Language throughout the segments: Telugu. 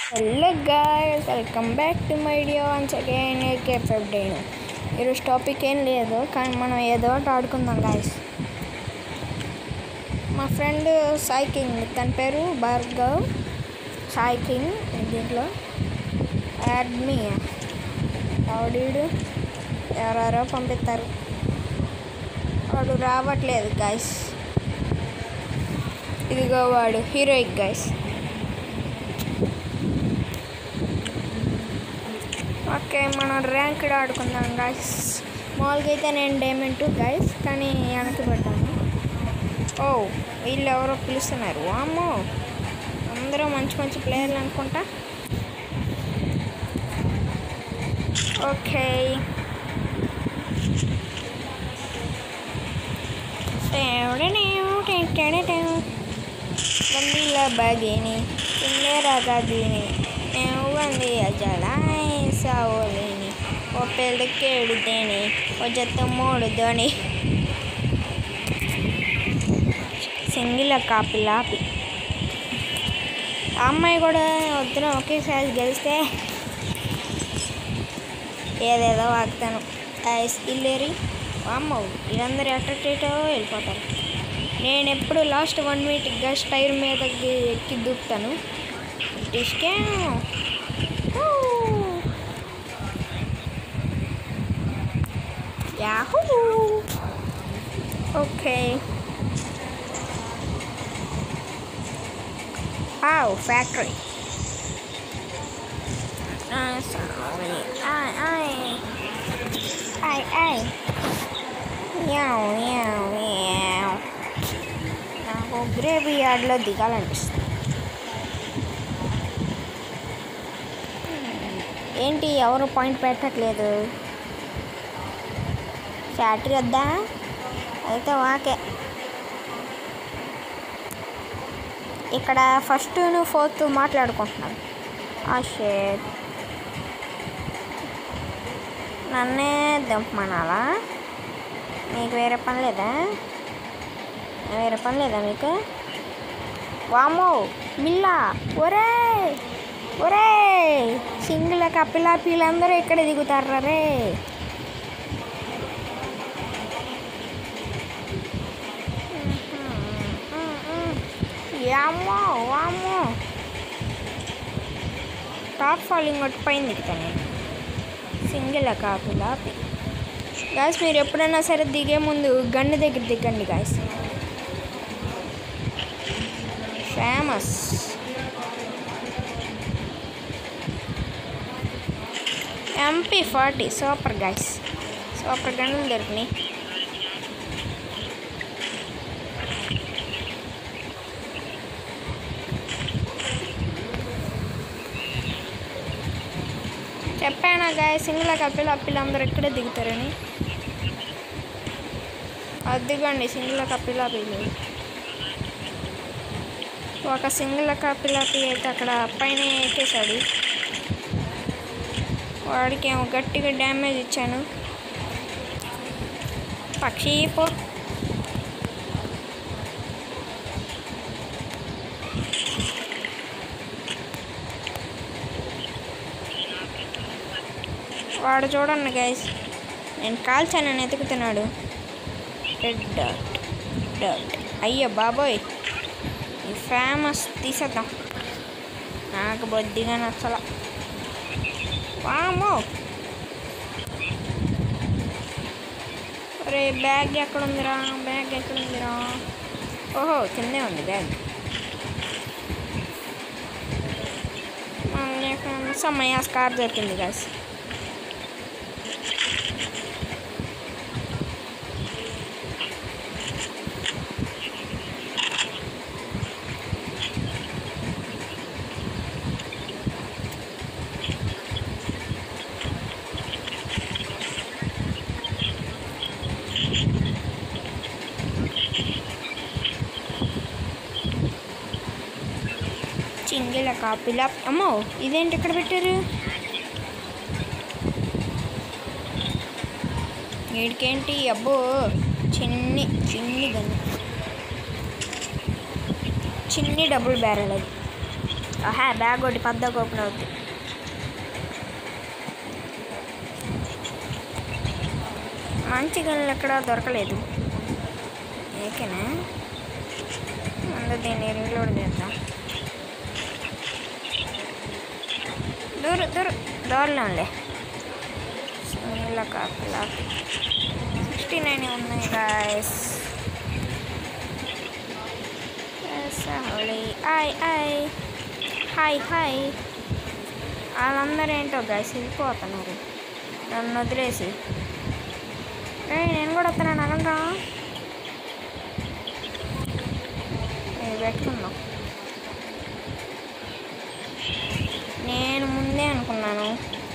Hello guys welcome back to my video once again కేఫ్ అప్డేట్ ఈరోజు టాపిక్ ఏం లేదు కానీ మనం ఏదో ఒకటి ఆడుకుందాం గాయస్ మా ఫ్రెండ్ సాయి కింగ్ తన పేరు భార్గవ్ సాయి కింగ్ దీంట్లో యాడ్మీ ఆడీడు ఎవరెవరో పంపిస్తారు వాడు రావట్లేదు గాయస్ ఇదిగో వాడు హీరోయిక్ గాయస్ ఓకే మనం ర్యాంక్డ్ ఆడుకుందాం గాయస్ మామూలుగా అయితే నేను డైమండ్ టూ గాయస్ కానీ వెనక్కి పెట్టాను ఓ వీళ్ళు ఎవరో పిలుస్తున్నారు వామ్మో అందరూ మంచి మంచి ప్లేయర్లు అనుకుంటా ఓకే గందీల బాగేని కిందే రాగాదీని నేను వంది అజలాయ్ సావోలేని ఓ పెళ్ళికి ఎడితేని ఓ జత మూడు ధోని సింగిల్ కాపిలాపి ఆ అమ్మాయి కూడా వద్దున ఒకేసారి గెలిస్తే ఏదేదో వాగుతాను ఇల్లేరి అమ్మ వీళ్ళందరూ ఎట్టేటో వెళ్ళిపోతారు నేను ఎప్పుడు లాస్ట్ వన్ మినిట్గా టైర్ మీద ఎక్కి దూకుతాను డిస్కే yahoo okay Wow, factory. Uh, sorry. Ay, ay. Ay, ay. Meow, meow, meow. నాకు గ్రేవీ యార్డ్లో దిగాలనిపిస్తుంది ఏంటి ఎవరు పాయింట్ పెట్టట్లేదు ఫ్యాక్టరీ వద్దా అయితే వాకే ఇక్కడ ఫస్ట్ ఫోర్త్ మాట్లాడుకుంటున్నాను ఆ షేట్ నన్నే దింపమనాలా మీకు వేరే పని లేదా వేరే పని లేదా మీకు వామో మిల్లా ఒరే ఒరే సింగిల్ కపిలా పీలందరూ ఇక్కడ దిగుతారా రే యామో వామో టాప్ ఫాలింగ్ ఒకటి పైన దిగుతాను నేను సింగిల్ కాపీ లాపి గాయస్ మీరు ఎప్పుడైనా సరే దిగే ముందు గన్ను దగ్గర దిగండి guys famous MP forty super guys super గన్నులు దొరికినాయి చెప్పానా గాయ సింగిల్ కప్పిలు అప్పిలు అందరూ ఇక్కడే దిగుతారని అదిగోండి సింగిల్ కప్పిలు అప్పిలు ఒక సింగిల్ కప్పిలాపి అయితే అక్కడ పైన ఎక్కేశాడు వాడికి ఏమో గట్టిగా డ్యామేజ్ ఇచ్చాను పక్షి పో వాడు చూడండి గైస్ నేను కాల్చానని ఎతుకుతున్నాడు రెడ్ డాట్ డాట్ అయ్యో బాబోయ్ ఈ ఫేమస్ తీసేద్దాం నాకు బొద్దిగా నచ్చల వామో రే బ్యాగ్ ఎక్కడుందిరా బ్యాగ్ ఎక్కడుందిరా ఓహో కిందే ఉంది బ్యాగ్ సమయ స్కార్ దొరికింది గాస్ చింగిల కాపిలా అమ్మో ఇదేంటి ఇక్కడ పెట్టారు వీడికేంటి అబ్బో చిన్ని చిన్ని గన్ను చిన్ని డబుల్ బ్యారెల్ అది ఆహా బ్యాగ్ ఒకటి పెద్దగా ఓపెన్ అవుద్ది మంచి గన్లు ఎక్కడ దొరకలేదు ఏకేనా ముందు దీన్ని రీలోడ్ చేద్దాం దూరు దూరు దూరంలే నీళ్ళ కాపలా సిక్స్టీ నైన్ ఉన్నాయి గాయస్ హోలీ హాయ్ హాయ్ హాయ్ హాయ్ వాళ్ళందరూ ఏంటో గాయస్ వెళ్ళిపోతున్నారు నన్ను వదిలేసి ఏయ్, నేను కూడా వస్తున్నాను అనంగా పెట్టుకుందాం నేను ముందే అనుకున్నాను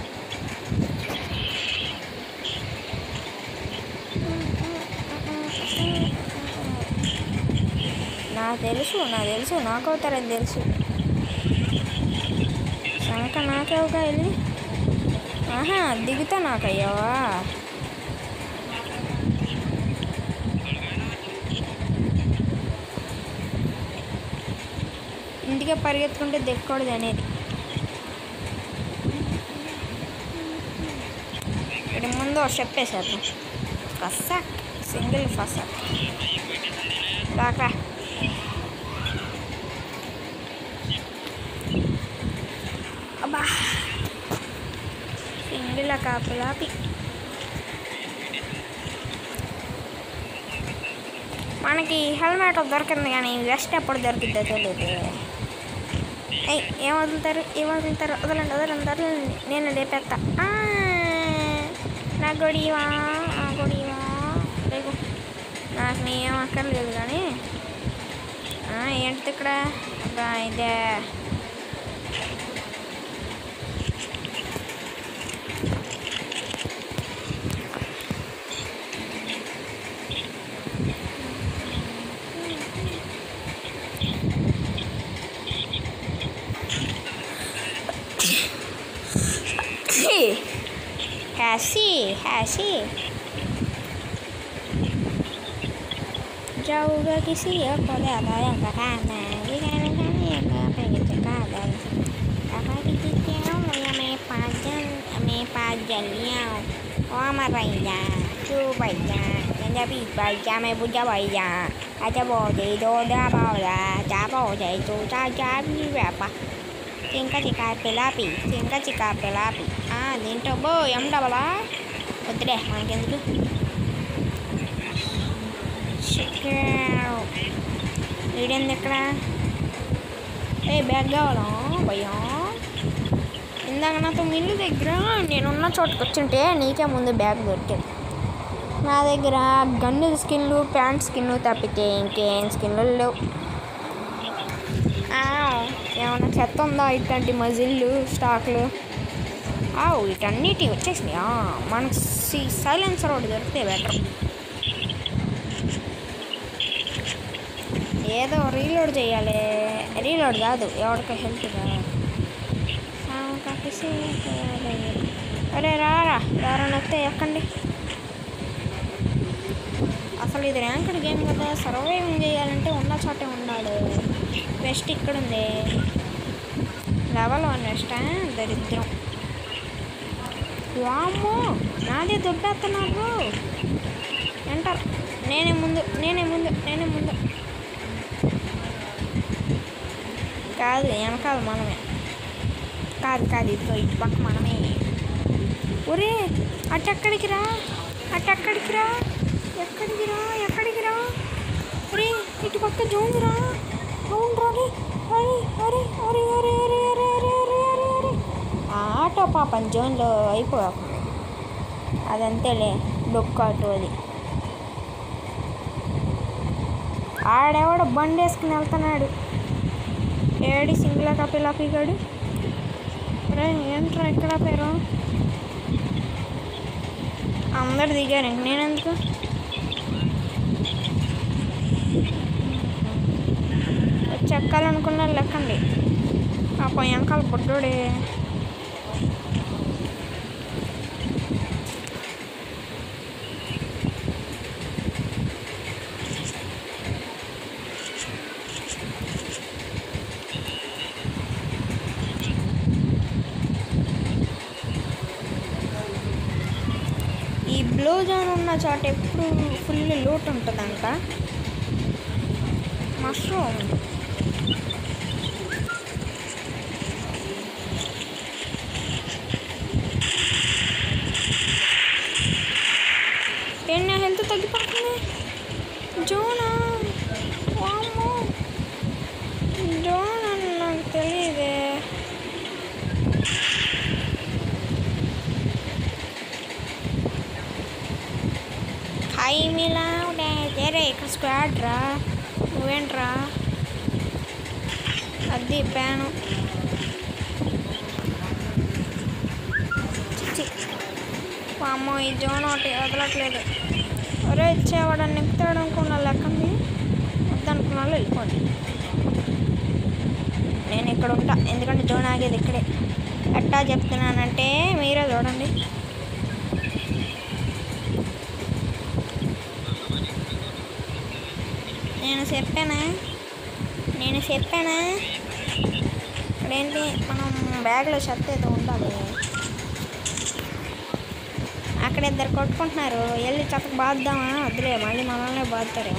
నాకు తెలుసు నాకు తెలుసు నాకు అవుతారని తెలుసు సంక నాకేవుగా వెళ్ళి ఆహా దిగుతా నాకు అయ్యావా ఇంటికే పరిగెత్తుకుంటే దిక్కకూడదు అనేది ఇక్కడ ముందు ఒక చెప్పేసేద్దాం ఫసాక్ సింగిల్ ఫసాక్ రాకా అబ్బా సింగిల్ కాపులాపి మనకి హెల్మెట్ దొరికింది కానీ వెస్ట్ ఎప్పుడు దొరికిద్దో తెలియదు ఏయ్ ఏం వదులుతారు ఏం వదులుతారు వదలండి వదలండి వదలండి నేను లేపేస్తా ఆ, నా గొడివా ఆ గొడివా రేపు నాకు నీ ఏం అక్కర్లేదు కానీ ఆ, ఏంటిది ఇక్కడ అబ్బా ఇదే హ్యాసీ హ్యాసీ जाऊगा किसी और को ज़्यादा या बताना ये कहने का नहीं है कहाँ पे किसी का दल कहाँ की चीज़ें हो या मैं पाँच जन मैं पाँच जलियाँ ओ हमारा भैया तू भैया नंदा भी भैया मैं बुझा भैया अच्छा बोले दो दा बावला जा बोले तू ता जा भी व्यापा చింక చికా పిలాపి చింక చికా పిలాపి దీంట్లో బో ఎం డబలా వద్దులే మనకెందుకు వీడేంది ఎక్కడ ఏ బ్యాగ్ కావాలా భయ్యా ఇందాక నాతో మిల్లు దగ్గర నేనున్న చోటుకు వచ్చింటే నీకే ముందు బ్యాగ్ దొరికేది నా దగ్గర గన్ను స్కిన్లు ప్యాంట్ స్కిన్లు తప్పితే ఇంకేం స్కిన్లు లేవు ఆవ్, ఏమన్నా చెత్త ఉందా ఇట్లాంటి మజిల్లు స్టాక్లు ఆవు వీటన్నిటి వచ్చేసినాయి ఆ, మనకు సైలెన్సర్ ఒకటి దొరికితే బెటర్ ఏదో రీలోడ్ చేయాలి రీలోడ్ కాదు ఎవరికి హెల్త్ కావాలి అరే రారా ఎవరైనా వస్తే ఎక్కండి అసలు ఇది ర్యాంక్డ్ గేమ్ కదా సర్వైవింగ్ చేయాలంటే ఉన్న చోటే ఉండాలి వెస్ట్ ఇక్కడ ఉంది లెవెల్ వన్ వెస్ట్ దరిద్రం వామ్మో నాదే దొబ్బేస్తున్నారు ఎంటర్ నేనే ముందు నేనే ముందు నేనే ముందు కాదు వెనకాల మనమే కాదు కాదు ఇదిగో ఇటు పక్క మనమే ఒరే అటెక్కడికి రా అటెక్కడికి రా ఎక్కడికి రా ఎక్కడికి రా ఒరే ఇటు పక్క జోన్ రా అవును రాని అరే అరే అరే అరే అరే అరే అరే అరే అరే అరే ఆ ఆటో పాపం జోన్లో అయిపోయా అదంతేలే డొక్కు ఆటో అది ఆడెవడో బండి వేసుకుని వెళ్తున్నాడు ఏడి సింగిల్ కపిలా పీగాడు రే ఏంట్రా ఎక్కడ పేరు అందరు దిగారు ఇంక నేనెందుకు వచ్చి ఎక్కాలనుకున్నా లెక్కండి పాపం వెనకాల బుడ్డోడే బ్లూ జోన్ ఉన్న చోట ఎప్పుడు ఫుల్ లూట్ ఉంటుందంట మష్రూమ్ ఏంటి నా హెల్త్ తగ్గిపోతుంది జోనా వామ్మో జోన్ అని నాకు తెలియదే హై మిలా వేరే ఇక్కడ స్క్వాడ్ రా నువ్వేంట్రా అది ప్యాను చిచ్చి అమ్మో ఈ జోన్ ఒకటి వదలట్లేదు ఒరే ఇచ్చేవాడని నింపుతాడు అనుకున్న లెక్కంది వద్దనుకున్న వాళ్ళు వెళ్ళిపోండి నేను ఇక్కడ ఉంటా ఎందుకంటే జోన్ ఆగేది ఇక్కడే ఎట్టా చెప్తున్నానంటే మీరే చూడండి నేను చెప్పానా నేను చెప్పానా ఇక్కడేంటి మనం బ్యాగ్లో చెత్త ఏదో ఉండాలి అక్కడ ఇద్దరు కొట్టుకుంటున్నారు వెళ్ళి చక్కగా బాద్దామా వద్దులే మళ్ళీ మనల్నే బాదుతారు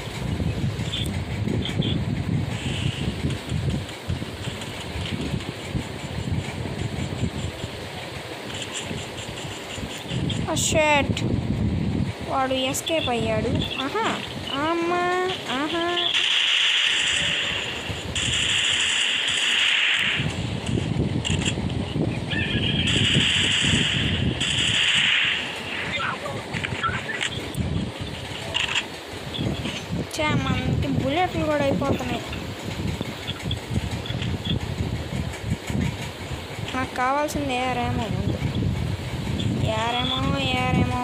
షర్ట్ వాడు ఎస్కేప్ అయ్యాడు ఆహా అమ్మా ఆహా చా మనకి బుల్లెట్లు కూడా అయిపోతున్నాయి నాకు కావాల్సింది ఏఆర్ఏమో ముందు ఏఆర్ఏమో ఏఆర్ఏమో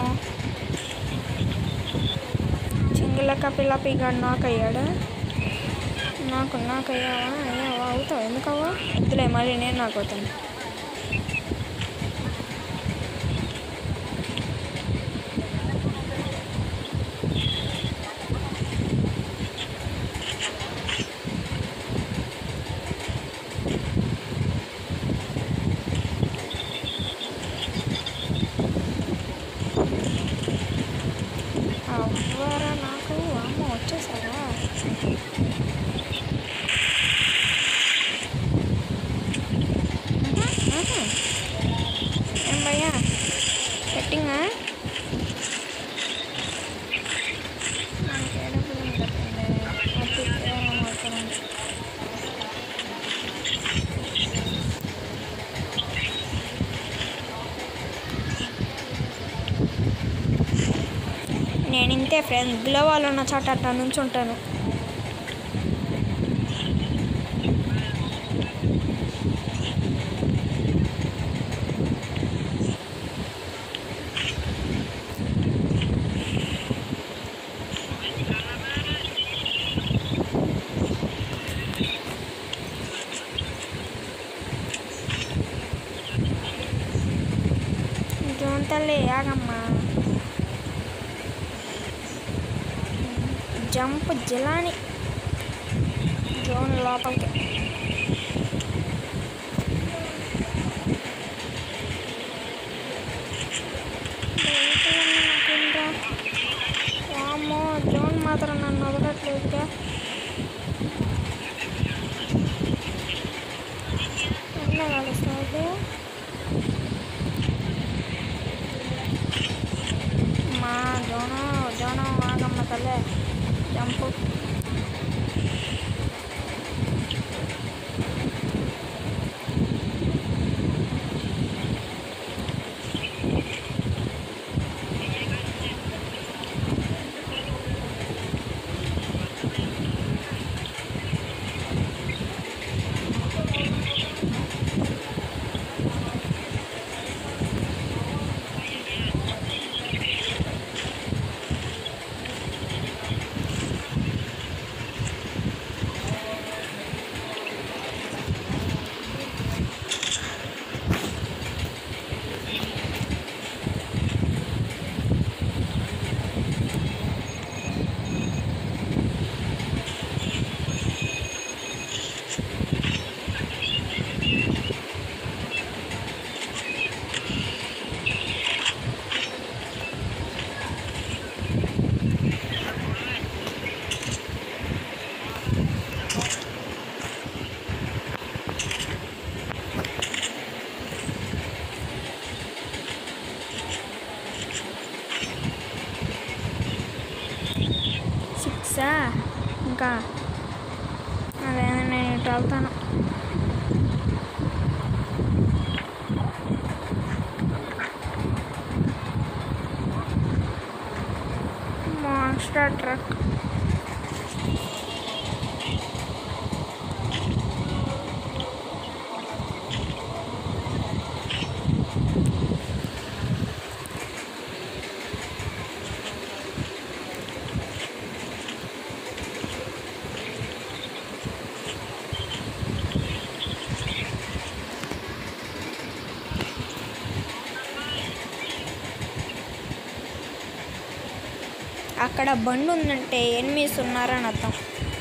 చింగిలక్క పిల్ల పిగాడు నాకు అయ్యాడు నాకు నాకు అయ్యావా అయ్యావా అవుతావు ఎందుకవ్వా వద్దులే మళ్ళీ నేను నాకు అవుతాను అవ్వరా నాకు అమ్మ వచ్చేసారా ఆహా, ఆహా. ఏం భయ్యా సెట్టింగా మనకి డబ్బులు ఉండట్లే. అటు ఏమో అవుతుంది. నేను ఇంతే ఫ్రెండ్స్ గ్లోవాల్ ఉన్న చోట అట్లా నుంచి ఉంటాను జోన్ తల్లి ఆగమ్మా జంప్ జిలాని జోన్ లోపలికి ఏంటివన్నీ నాకేంట్రా? వామ్మో జోన్ మాత్రం నన్ను వదలట్లేదుగా ఎట్లా కలుస్తుంది మా జోను జోను ఆగమ్మ తల్లే జంపు వెళ్ళిపోతాను మాన్స్టర్ ట్రక్ అక్కడ బండి ఉందంటే ఎనిమిస్ ఉన్నారని అర్థం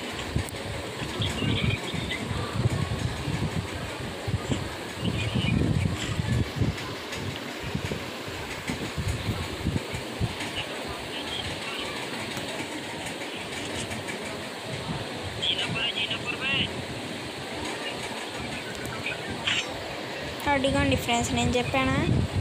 అడిగండి ఫ్రెండ్స్ నేను చెప్పానా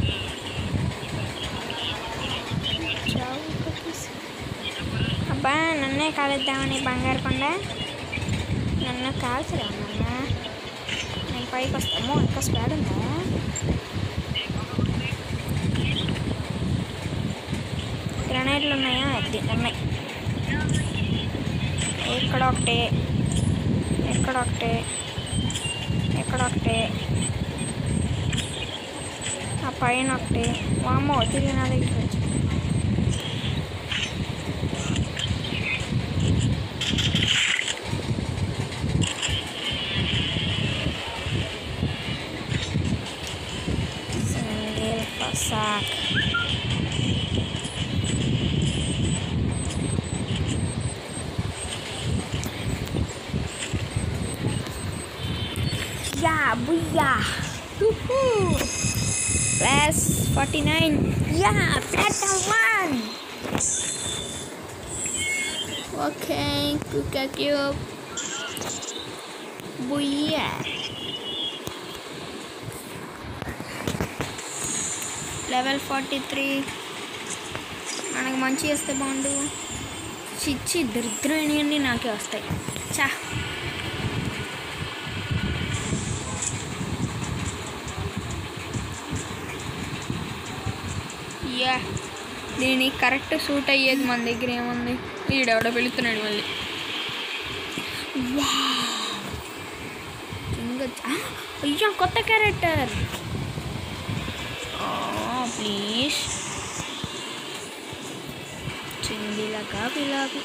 అబ్బా నన్నే కాలేద్దామని బంగారు కొండ నన్ను కాల్చరా నాన్న నేను పైకి వస్తాము ఇంకా స్పాడ్ ఉందా గ్రనైట్లు ఉన్నాయా అది ఉన్నాయి ఇక్కడ ఒకటి ఇక్కడ ఒకటి ఇక్కడ ఒకటి ఆ పైన ఒకటి వామ్మో తిరిగి నా దగ్గర వచ్చి Single pasak. Yeah, booyah! Woohoo! Plus 49. Yeah, platinum one! Okay, Kuka Cube. Booyah! Level forty three మనకు మంచి వస్తే బాగుండు చిచ్చి దరిద్రమైనవన్నీ నాకే వస్తాయి చా యా దీనికి కరెక్ట్ సూట్ అయ్యేది మన దగ్గర ఏముంది వీడెవడో వెళుతున్నాడు మళ్ళీ ఇంకా ఆ, అయ్యా కొత్త క్యారెక్టర్ ప్లీజ్ చిందిలగా పిలాపి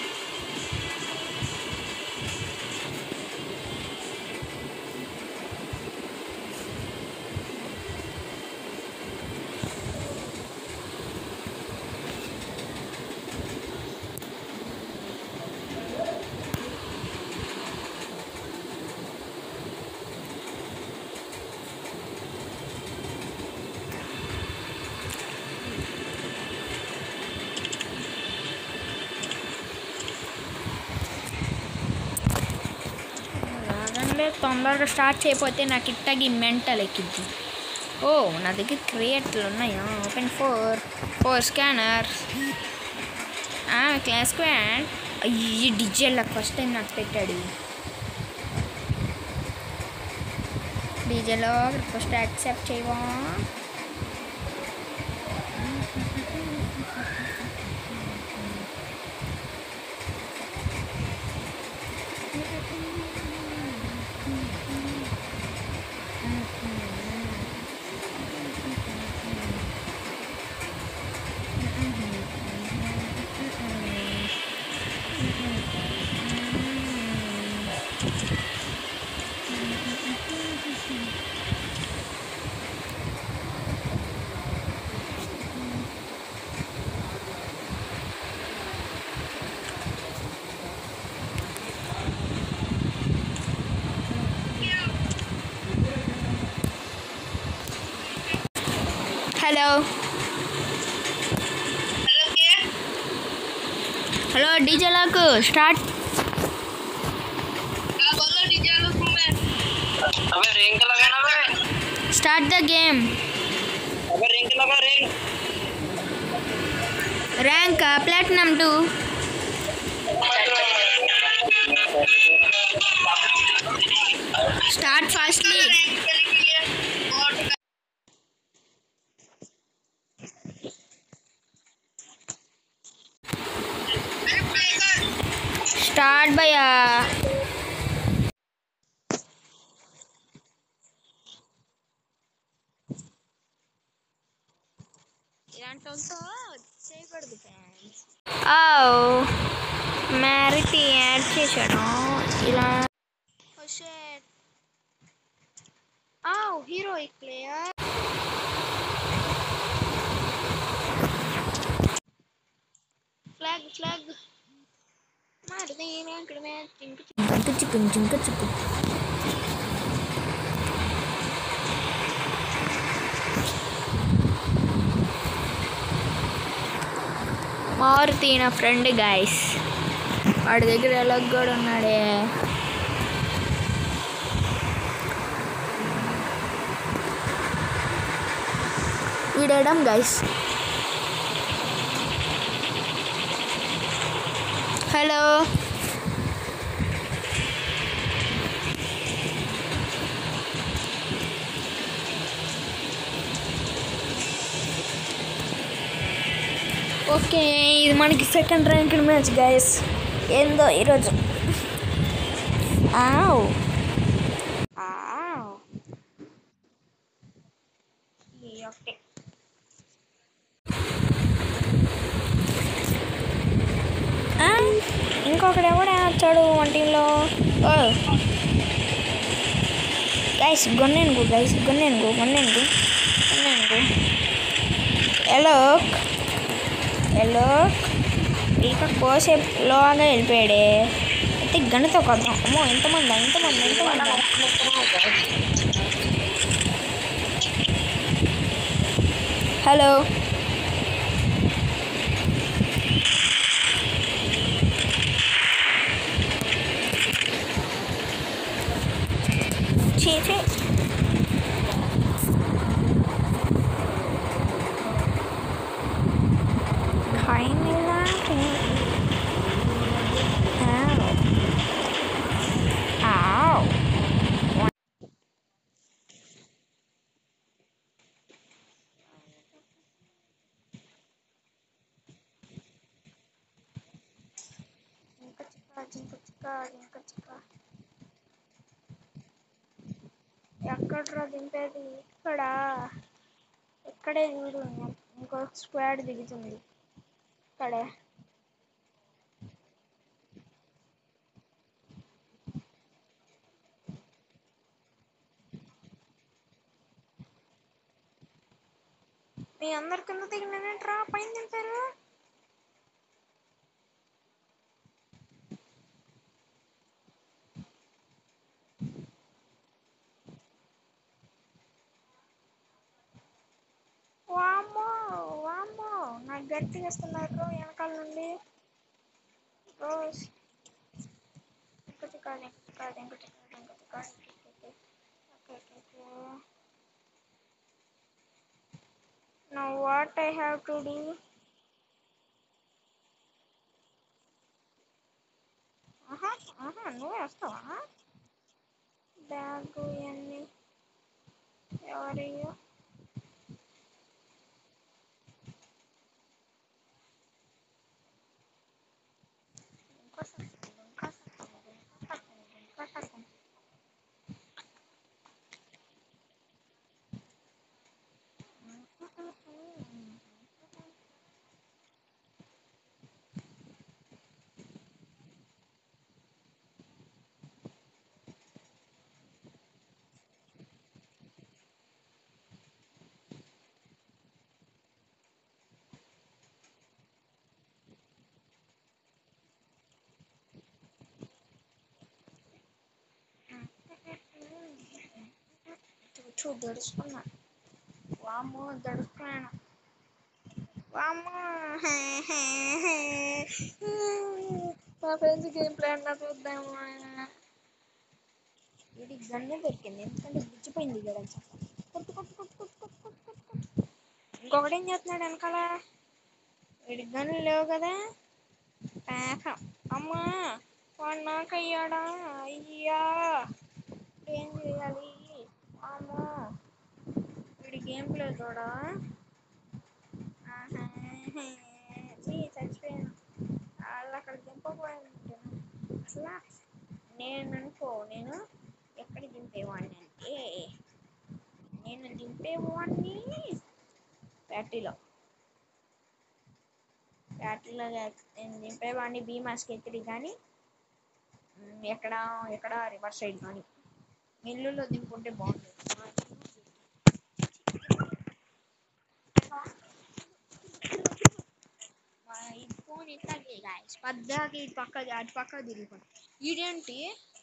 రాగండి తొందరగా స్టార్ట్ చేయకపోతే నాకు ఇట్టగి మెంటల్ ఎక్కిద్ది ఓ నా దగ్గర క్రియేట్లు ఉన్నాయా open four four scanner class squad అయ్యి డిజెల్ ఫస్ట్ టైం నాకు పెట్టాడు డీజేలో ఫస్ట్ యాక్సెప్ట్ చేయవా hello hello DJ lock start अबे रिंग लगा ना बे స్టార్ట్ ద గేమ్ अबे रिंग लगा ring rank platinum two start fastly start భయ్యా ఇలాంటి వాళ్ళతో చేయకూడదు ఫ్రెండ్స్ ఓ మ్యారిటీ యాడ్ చేశాడు ఇలా ఓ షేట్ ఆ హీరోయిక్ ప్లేయర్ ఫ్లాగ్ ఫ్లాగ్ మరి నేను ఇక్కడ మ్యాచ్ జింక చిక్కున్ జింక చిక్కు మారుతి నా ఫ్రెండ్ గాయస్ వాడి దగ్గర ఎలా కూడా ఉన్నాడే వీడడం గైస్ హలో ఓకే ఇది మనకి సెకండ్ ర్యాంక్ మ్యాచ్ గైస్ ఏందో ఈరోజు ఆవ్ ఆవ్ ఈ ఒకటే ఆ, ఇంకొకడు ఎవడ వచ్చాడు వంటిలో ఓ గైస్ గొన్నెనుగు గైస్ గొన్నెనుగు గొన్నెనుగు గొన్నెనుగు హలో హలో ఇక కోసేపులోగా వెళ్ళిపోయాడే అయితే గణిత కొద్దాం అమ్మో ఎంతమంది ఎంతమంది ఎంతమంది హలో చీ చీ Kind of laughing. Ow. Ow. జింక చిక్క జింక చిక్క జింక చిక్క ఎక్కడ్రా దింపేది ఇక్కడ ఇక్కడే చూడు ఇంకో స్క్వాడ్ దిగుతుంది ఇక్కడే మీ అందరి కింద దిగినానంట్రా పైన దింపారు వామ్మో వామ్మో నాకు గట్టిగా ఇస్తున్నారు వెనకాల నుండి రోజ్ ఇంకొకటి కాదు ఇంకొకటి కాదు ఇంకొకటి కాదు ఇంకొకటి కాదు ఇంకొకటి okay okay okay Now what I have to do? ఆహా ఆహా నువ్వే వస్తావా బ్యాగ్ ఇవన్నీ ఎవరయ్యో ఇంకో సెకండ్ ఇంకో సెకండ్ ఇంకో సెకండ్ ఇంకో సెకండ్ చూ దడుచుకున్నా వామ్మో దడుచుకున్నాను వామ్మో మా ఫ్రెండ్స్ గేమ్ ప్లే అన్నా చూద్దాము వీడికి గన్నే దొరికింది ఎందుకంటే గుచ్చిపోయింది కదా చెప్ప కొట్టు కొట్టు కొట్టు కొట్టు కొట్టు కొట్టు కొట్టు కొట్టు ఇంకొకటి ఏం చేస్తున్నాడు వెనకాల వీడికి గన్నులు లేవు కదా పాపం అమ్మా వాడు నాకయ్యాడా అయ్యా ఏం చేయాలి గేమ్ ప్లే చూడా ఆహా. చీ, చచ్చిపోయాను వాళ్ళు అక్కడ దింపబోయాను అసలు నేను అనుకో నేను ఎక్కడ దింపేవాడిని అంటే నేను దింపేవాడిని బ్యాటరీలో బ్యాటరీలో నేను దింపేవాడిని బీమాస్కి ఎత్తిరి కానీ ఉమ్, ఎక్కడ ఎక్కడ రివర్స్ సైడ్ కానీ మిల్లులో దింపుంటే బాగుంటుంది మా ఈ ఫోన్ ఇట్లాగే గాయస్ పద్దాకి ఇటు పక్క అటు పక్క తిరిగిపోయి ఇదేంటి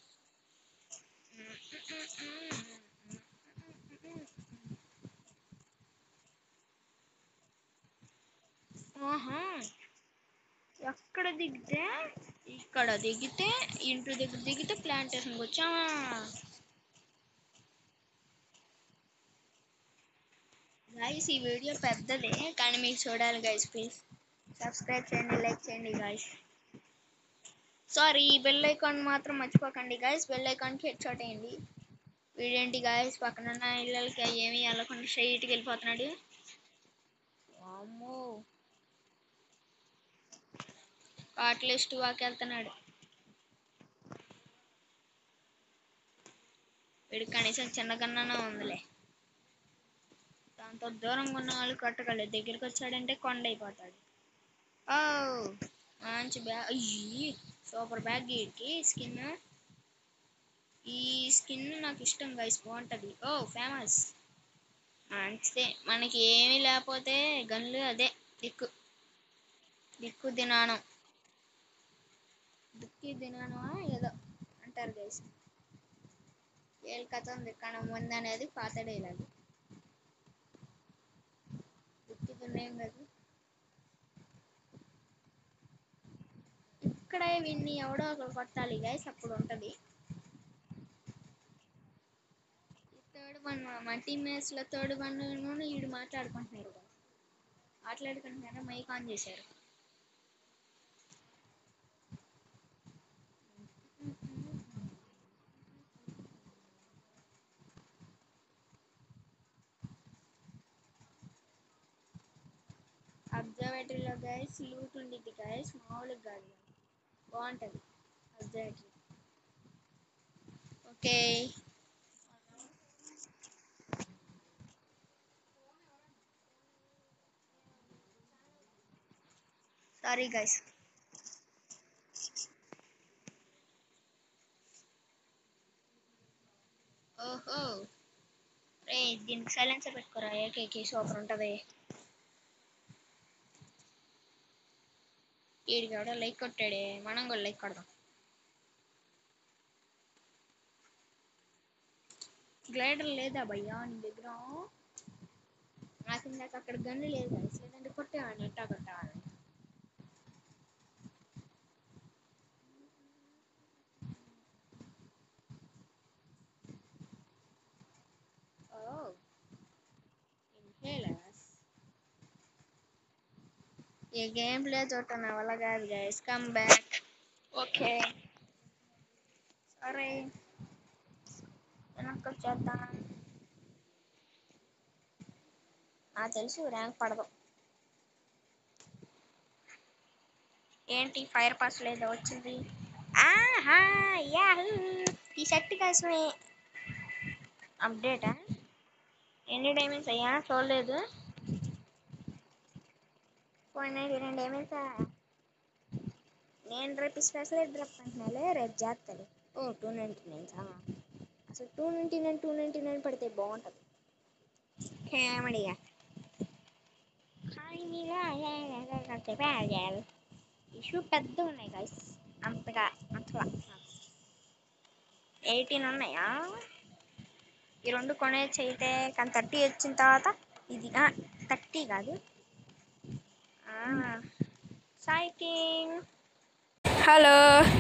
ఆహా ఎక్కడ దిగితే ఇక్కడ దిగితే ఇంటి దగ్గర దిగితే ప్లాంటేషన్కి వచ్చామా గైస్ ఈ వీడియో పెద్దదే కానీ మీకు చూడాలి గైస్ ప్లీజ్ సబ్స్క్రైబ్ చేయండి లైక్ చేయండి గైస్ సారీ బెల్ ఐకాన్ మాత్రం మర్చిపోకండి గైస్ బెల్ ఐకాన్కి హెడ్ షాట్ వేయండి వీడేంటి గైస్ పక్కన ఉన్న ఇళ్ళకి ఏమీ వెళ్ళకుండా స్ట్రైట్కి వెళ్ళిపోతున్నాడు వామ్మో కాట్లిస్ట్ వాకి వెళ్తున్నాడు వీడు కనీసం చిన్న గన్నన ఉందిలే దాంతో దూరంగా ఉన్న వాళ్ళు కట్టగలరు దగ్గరికి వచ్చాడంటే కొండ అయిపోతాడు ఓ మంచి బ్యాగ్ అయ్యి సూపర్ బ్యాగ్ వీడికి స్కిన్ ఈ స్కిన్ నాకు ఇష్టం గైస్ బాగుంటుంది ఓ ఫేమస్ మంచిదే మనకి ఏమీ లేకపోతే గన్లు అదే దిక్కు దిక్కు దినానం దిక్కు దినానమా ఏదో అంటారు గైస్ ఏళ్ళ కథ ఉంది కానీ ముందు అనేది పాత డైలాగ్ దిక్కు దున్నేం కాదు ఇక్కడ విన్ని ఎవడో ఒకరు కొట్టాలి గైస్ అప్పుడు ఉంటది థర్డ్ వన్ మా టీమ్మేట్స్ లో థర్డ్ వన్ వీడు మాట్లాడుకుంటున్నారు మాట్లాడుకుంటున్నారా మైక్ ఆన్ చేశారు అబ్జర్వేటరీలో గైస్ లూట్ ఉండిద్ది గైస్ మామూలుగా కాదు బాగుంటుంది అబ్జర్వేటరీ ఓకే సారీ గైస్ ఓహో రే దీనికి సైలెన్సర్ పెట్టుకోరా ఏకేకి సూపర్ ఉంటుంది వీడికి ఎవడో లైక్ కొట్టాడే మనం కూడా లైక్ కొడదాం గ్లైడర్ లేదా భయ్యా నీ దగ్గర నాకు ఇందాక అక్కడ గన్ను లేదు guys. లేదంటే కొట్టేవాడిని ఎట్టా కొట్టేవాడిని Oh, inhalers. ఈ గేమ్ ప్లే చూడటం నా వల్ల కాదు గైస్ కమ్ బ్యాక్ ఓకే సరే వెనక్కి వచ్చేద్దాం నాకు తెలుసు ర్యాంక్ పడదు ఏంటి ఫైర్ పాస్ లేదా వచ్చింది ఆహా యాహూ ఈ సెట్ కోసమే అప్డేటా ఎన్ని డైమండ్స్ అయ్యా చూడలేదు వన్ నైన్టీ నైన్ డైమండ్స్ నేను రేపు స్పెషల్ డ్రాప్ అంటున్నాలే రేపు చేస్తాను ఓ టూ నైంటీ నైన్ అసలు two ninety nine two ninety nine పడితే బాగుంటుంది కామెడీగా ఇష్యూ పెద్ద ఉన్నాయి గైస్ అంతగా అట్లా ఎయిటీన్ ఉన్నాయా ఈ రెండు కొనేసి అయితే కానీ థర్టీ వచ్చిన తర్వాత ఇది థర్టీ కాదు సైకింగ్ హలో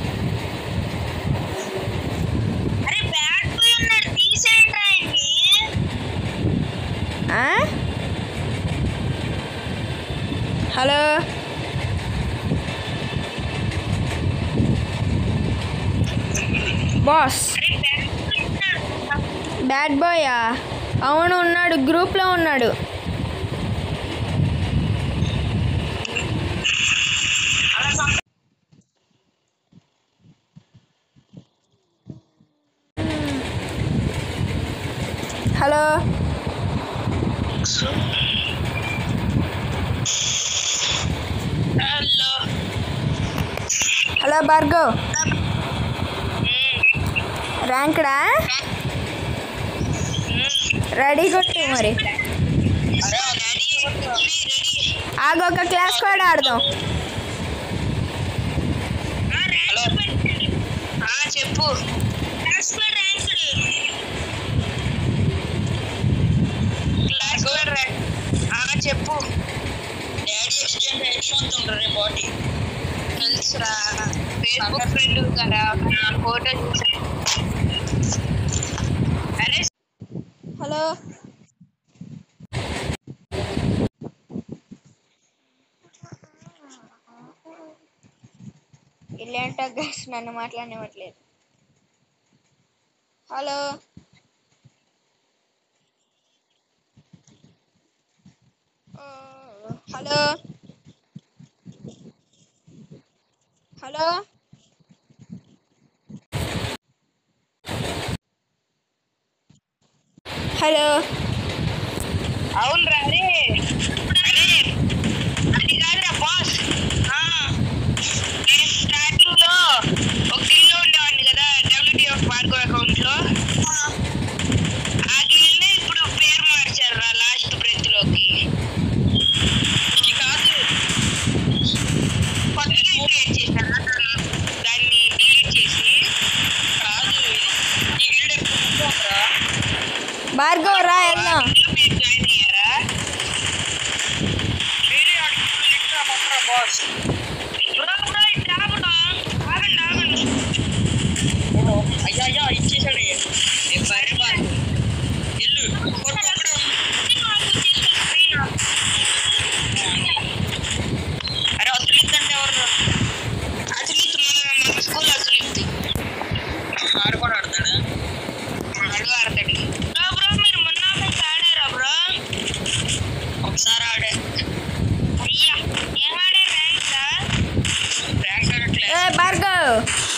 అరే బ్యాట్ పోయి ఉన్నాడు తీసేయండి ఆయన్ని హలో బాస్ అరే బ్యాట్ పోయి ఉన్నాడు బ్యాడ్ బాయా అవును ఉన్నాడు గ్రూప్లో ఉన్నాడు హలో హలో హలో భార్గవ్ ర్యాంక్డా రెడీ కొట్టు మరి ఆగు ఒక క్లాస్ కూడా ఆడదాం హలో చెప్పు క్లాస్ చెప్పు డాడీ ఎక్స్చేంజ్ హెడ్ ఫోన్స్ ఉంటారు బాడీ తెలుసురా ఫేస్బుక్ ఫ్రెండ్ కదా ఫోటో చూసా అరే హలో ఇల్లేంటో గైస్ నన్ను మాట్లాడనివ్వట్లేదు hello oh, hello hello hello అవునరా అరే అరే అది కాదురా బాస్ నేను స్టార్టింగ్ లో ఒక గిల్లో ఉండేవాడిని కదా డబ్ల్యూటీఎఫ్ మార్గో అకౌంట్ లో ఆ గిల్ని ఇప్పుడు పేరు మార్చారు రా లాస్ట్ బ్రెత్ లోకి ఇది కాదు కొత్తగా క్రియేట్ చేశారా దాన్ని డిలీట్ చేసి కాదు ఈ గిల్డ్ ఎప్పుడు ఉంటుందిరా భార్గవ్ రా వెళ్దాం మీరు జాయిన్ అయ్యారా వేరే అడుగుతున్నా పక్కన బాస్ బ్రో బ్రో ఇట్లా బ్రో ఆగండి ఆగండి అయ్యా అయ్యా ఇచ్చేసాడు ఏ బరే బాస్ ఇల్లు అరే అతులిత్ అంటే ఎవరు అతులిత్ మన మన స్కూల్ అతులిత్ ఆడు కూడా ఆడతాడా ఆడు ఆడతాడు బ్రో బ్రో మీరు మొన్న మ్యాచ్ ఆడారా బ్రో ఒకసారి ఆడే అయ్యా ఏం ఆడే ర్యాంక్ ర్యాంక్ ఆడట్లేదు ఏ భార్గవ్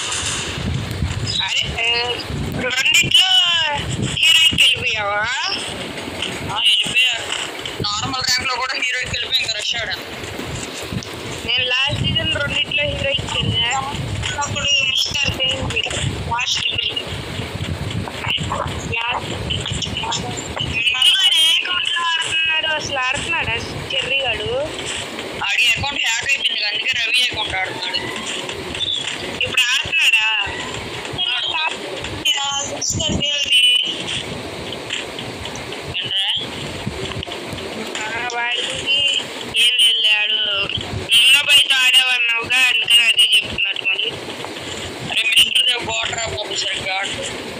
అరే ఏ, రెండిట్లో హీరోయిన్కి వెళ్ళిపోయావా వెళ్ళిపోయా నార్మల్ ర్యాంక్ లో కూడా హీరోయిన్కి వెళ్ళిపోయి ఇంకా రష్ ఆడా నేను లాస్ట్ సీజన్ రెండిట్లో హీరోయిన్కి వెళ్ళా అప్పుడు మిస్టర్ లాస్ట్ ఆడుతున్నాడు అసలు ఆడుతున్నాడా చెర్రీ గాడు ఆడి అకౌంట్ హ్యాక్ అయిపోయింది అందుకే రవి అకౌంట్ ఆడుతున్నాడు ఇప్పుడు ఆడుతున్నాడా సిస్టర్ దేవుడి వాడికి ఏం లేదు ఆడు నిన్న బయట ఆడేవన్నావుగా అందుకని అదే చెప్తున్నట్టు మళ్ళీ అరే మిస్టర్ దేవ్ బాటర్ బాబు సరిగ్గా ఆడు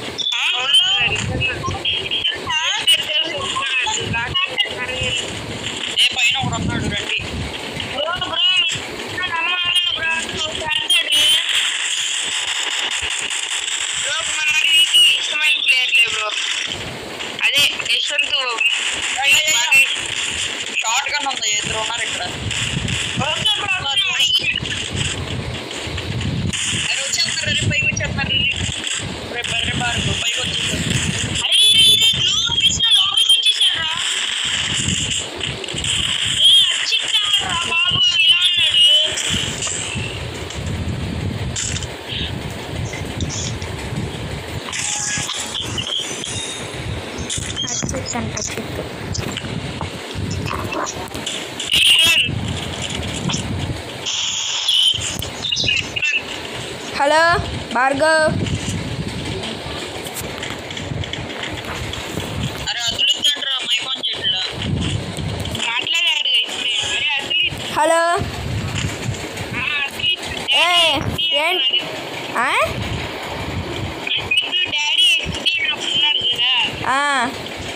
ఏ పైన ఒకడు ఉన్నాడు రండి బ్రో బ్రో బ్రో బ్రో మనకి ఇష్టమైన ప్లేయర్లే బ్రో అదే యశ్వంత్ షార్ట్ గన్ ఉంది ఇద్దరు ఉన్నారు ఇక్కడ అరే వచ్చేస్తున్నారు రే పైకి వచ్చేస్తున్నారు రేపు బర్రె బారు పైకి వచ్చేసారు అరే ఇది గ్లూ ఆఫీస్లో లోపలికి వచ్చేసారా ఏ అచ్చిక్కారా బాబు ఇలా ఉన్నాడు అచ్చిక్ అంట అచ్చిక్ హలో భార్గవ్ అరే అతులిద్దండ్రా మైక్ ఆన్ చేయట్లా మాట్లాడాడు ఇప్పుడే అరే అతులిద్ హలో అతులిద్ ఏ ఏంటి ఆ? డాడీ ఎస్డి ఉన్నారు కదా ఆ,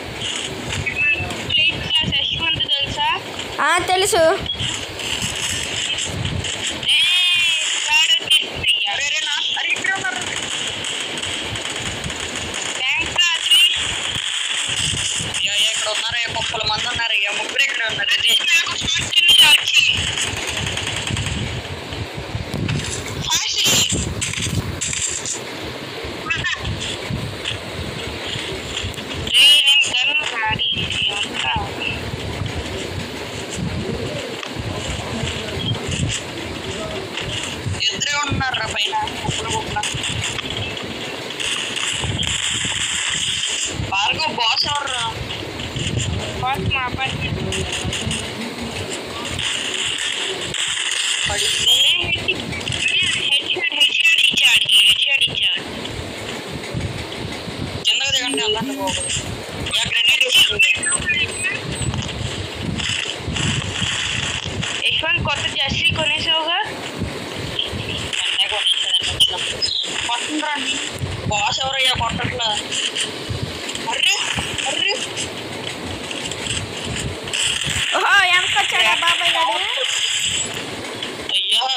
ఎయిత్ క్లాస్ యశ్వంత్ తెలుసా ఆ, తెలుసు అరే రే నా అరే ఇక్కడ ఉన్నారు థ్యాంక్స్ రా అతులిద్ ముప్పల మంది ఉన్నారు అయ్యా ముగ్గురు ఇక్కడ ఉన్నారు అది నాకు ఫాస్ట్ కింద వచ్చి ఇద్దరే ఉన్నారా పైన ముగ్గురు ముగ్గురు భార్గవ్ బాస్ ఎవర్రా బాస్ మా అపార్ట్మెంట్ కిందకు దిగండి అల్లండి పోకూడదు యా గ్రెనేడ్ ఇచ్చింది యశ్వంత్ కొత్త జెర్సీ కొనేసావుగా కొట్టండి బాస్ ఎవరయ్యా కొట్టట్లా అర్రే అర్రే ఓహో వెనకొచ్చాడా బాబాయ్ గారు అయ్యా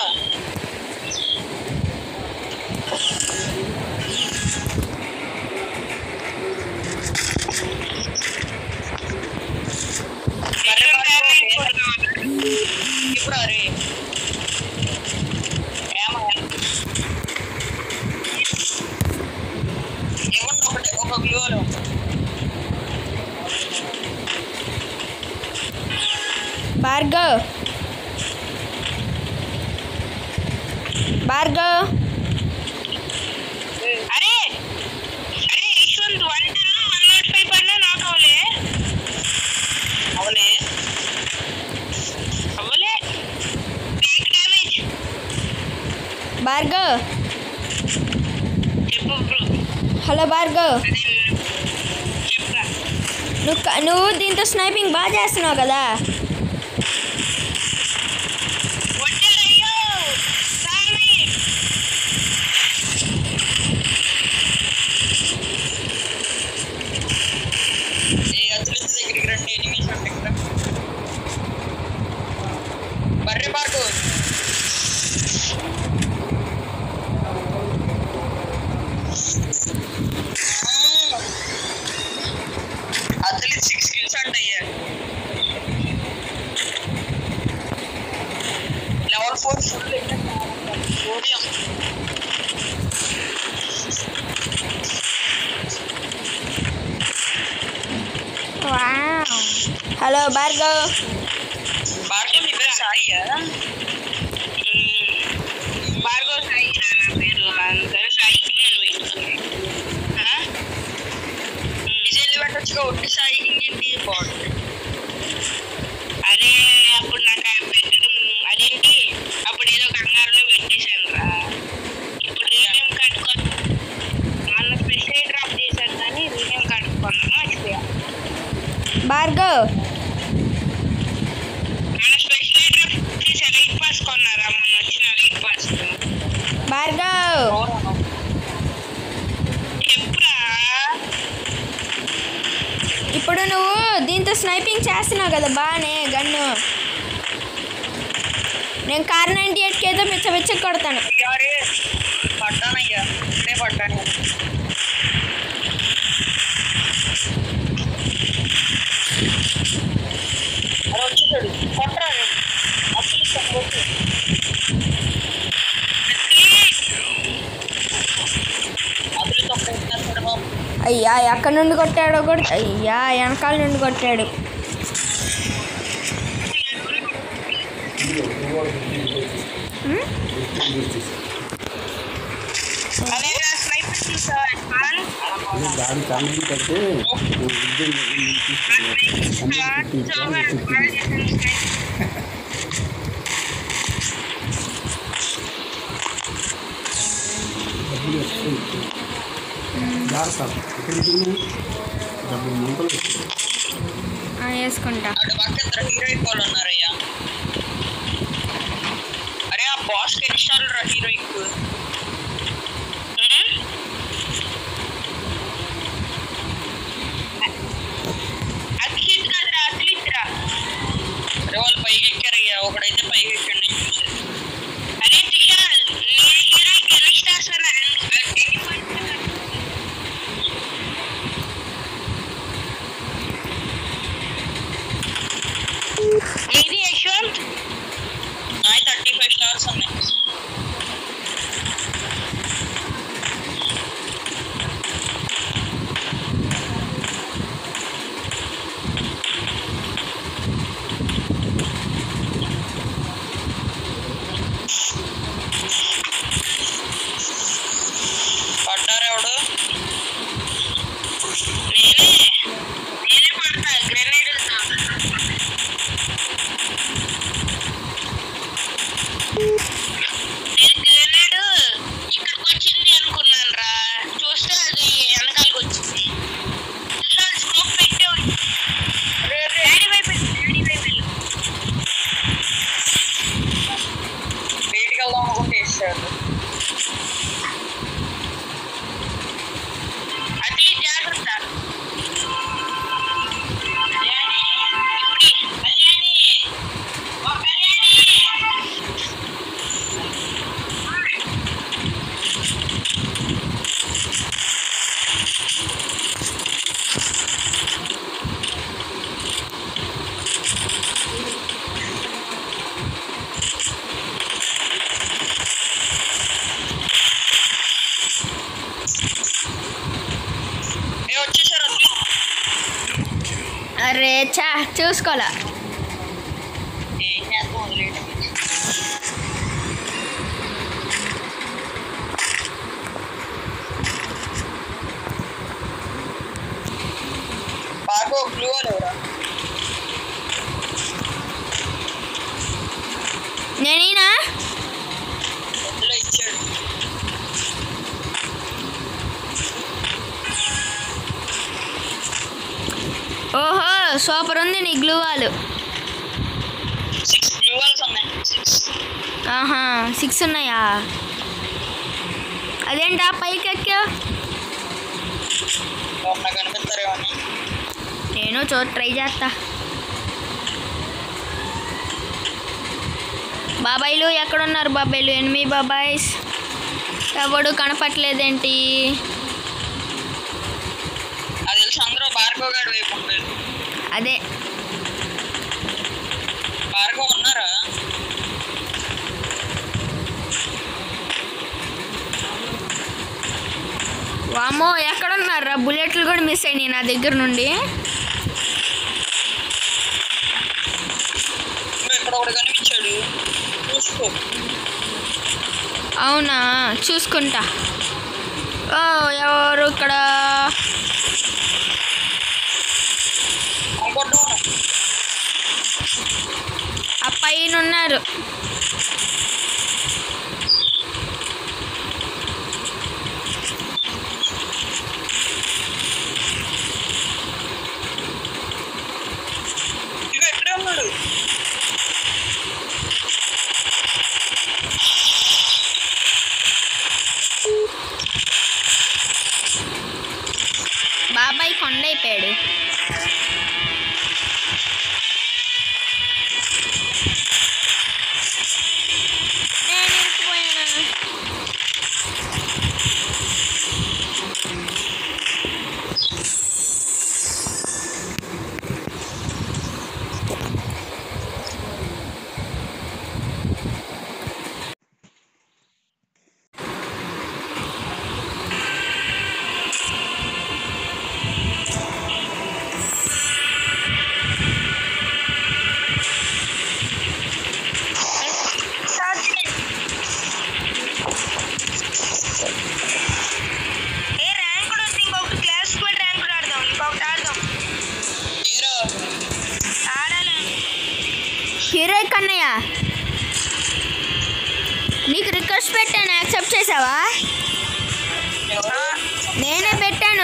ఇప్పుడు అరే ఏమయ్యా ఇవ్వండి ఒకటి ఒక గ్లూలో భార్గవ్ భార్గవ్ అరే అరే Yashwant one ten one not five పడినా నాకు అవలే అవునే అవ్వలే బ్యాక్ డ్యామేజ్ భార్గవ్ చెప్పు బ్రో హలో భార్గవ్ అదే చెప్తా నువ్వు క- నువ్వు దీంతో స్నైపింగ్ బాగా చేస్తున్నావు కదా వచ్చారయ్యో స్వామి ఏ అతలిత దగ్గరికి రండి ఎనిమిస్ అండి ఇక్కడ బర్రె బాటు అతలిత సిక్స్ కిల్స్ అంటయ్యా level four full sodium wow. Hello Bhargav Bhargav నీ పేరు సాయియా భార్గవ్ సాయి రా నా పేరు అందరూ సాయికి నేను పెట్టుకున్నాను విజయ్ పెట్టచ్చుగా ఒట్టి సాయి ఏంటి బాగుంటుంది అరే అప్పుడు నాకు ఆ పెట్టడం అదేంటి అప్పుడు ఏదో కంగారులో పెట్టేశాను రా ఇప్పుడు రీనేమ్ కట్టుకొని మొన్న స్పెషల్ డ్రాప్ చేశాను కానీ రీనేమ్ కట్టుకున్నా మర్చిపోయా భార్గవ్ మన స్పెషల్ డ్రాప్ చేసా రైట్ పాస్ కొన్నారా మొన్న వచ్చిన రైట్ పాస్ భార్గవ్ చెప్పురా ఇప్పుడు నువ్వు దీంతో స్నైపింగ్ చేస్తున్నావు కదా బాగానే గన్ను నేను కార్ నైంటీ ఎయిట్కి అయితే మిచ్చ మిచ్చ కొడతాను అయ్యారే పడ్డానయ్యా ఇప్పుడే పడ్డాను అరే వచ్చేసాడు కొట్టరా అసలు కొట్టు అసలు తొక్కేస్తాడు బాబు అయ్యా ఎక్కడి నుండి కొట్టాడో కూడా అయ్యా వెనకాల నుండి కొట్టాడు ఉమ్? అదే స్నైపర్ చూసా దాడి కామెంట్ కడితే డబ్బులు వస్తాయి జాగ్రత్త ఎక్కడికి డబ్బులు మూటలు వస్తాయి ఆ, వేసుకుంటా అటు పక్క ఇద్దరు హీరోయిన్ వాళ్ళు ఉన్నారయ్యా అరే ఆ బాస్ కి ఎన్నిసార్లు రా హీరోయిన్ అక్షిత్ కాదురా అఖిలిత్ రా అరే వాళ్ళు పైకి ఎక్కారయ్యా ఒకడైతే పైకి ఎక్కండి అరే త్రిషాల్ నేను హీరోయిన్ ఎన్ని స్టార్స్ ఉన్నా ఎన్ని పాయింట్స్ ఉన్నా అరే చా చూసుకోలే ఏం చేద్దాం వదిలేయటం బాగా గ్లూ ఎవరా నేనేనా అందులో ఇచ్చాడు ఓహో సూపర్ ఉంది నీ glue wall six glue walls ఉన్నాయి సిక్స్ ఆహా సిక్స్ ఉన్నాయా అదేంటా పైకి ఎక్కా మొన్న కనిపిస్తారేమో అని నేను చూ ట్రై చేస్తా బాబాయిలు ఎక్కడున్నారు బాబాయిలు ఎనిమిది బాబాయ్స్ ఎవడు కనపట్లేదేంటి అది తెలిసి అందరూ భార్గవ్ గారి వైపు ఉంటారు అదే భార్గవ్ ఉన్నారా వామో ఎక్కడున్నారా బుల్లెట్లు కూడా మిస్ అయినాయి నా దగ్గర నుండి నువ్వు ఇక్కడ ఒకటి కనిపించాడు చూసుకో అవునా చూసుకుంటా ఓ ఎవరు ఇక్కడ ఇంకోటి ఆ పైన ఉన్నారు ఇక ఎక్కడే ఉన్నాడు బాబాయ్ కొండ అయిపోయాడు నేను ఇరుక్కుపోయానా? ఏ ర్యాంక్ కూడా వస్తే ఇంకొకటి క్లాస్ కూడా ర్యాంక్ కూడా ఆడదాం ఇంకొకటి ఆడదాం హీరో ఆడాలి హీరో కన్నయ్య నీకు రిక్వెస్ట్ పెట్టాను యాక్సెప్ట్ చేసావా ఎవరు నేనే పెట్టాను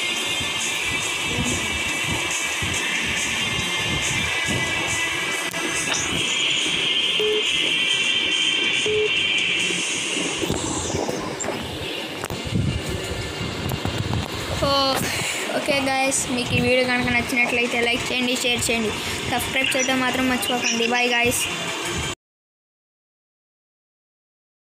ఓ ఓకే గాయస్ మీకు ఈ వీడియో కనుక నచ్చినట్లయితే లైక్ చేయండి షేర్ చేయండి సబ్స్క్రైబ్ చేయడం మాత్రం మర్చిపోకండి బాయ్ గాయస్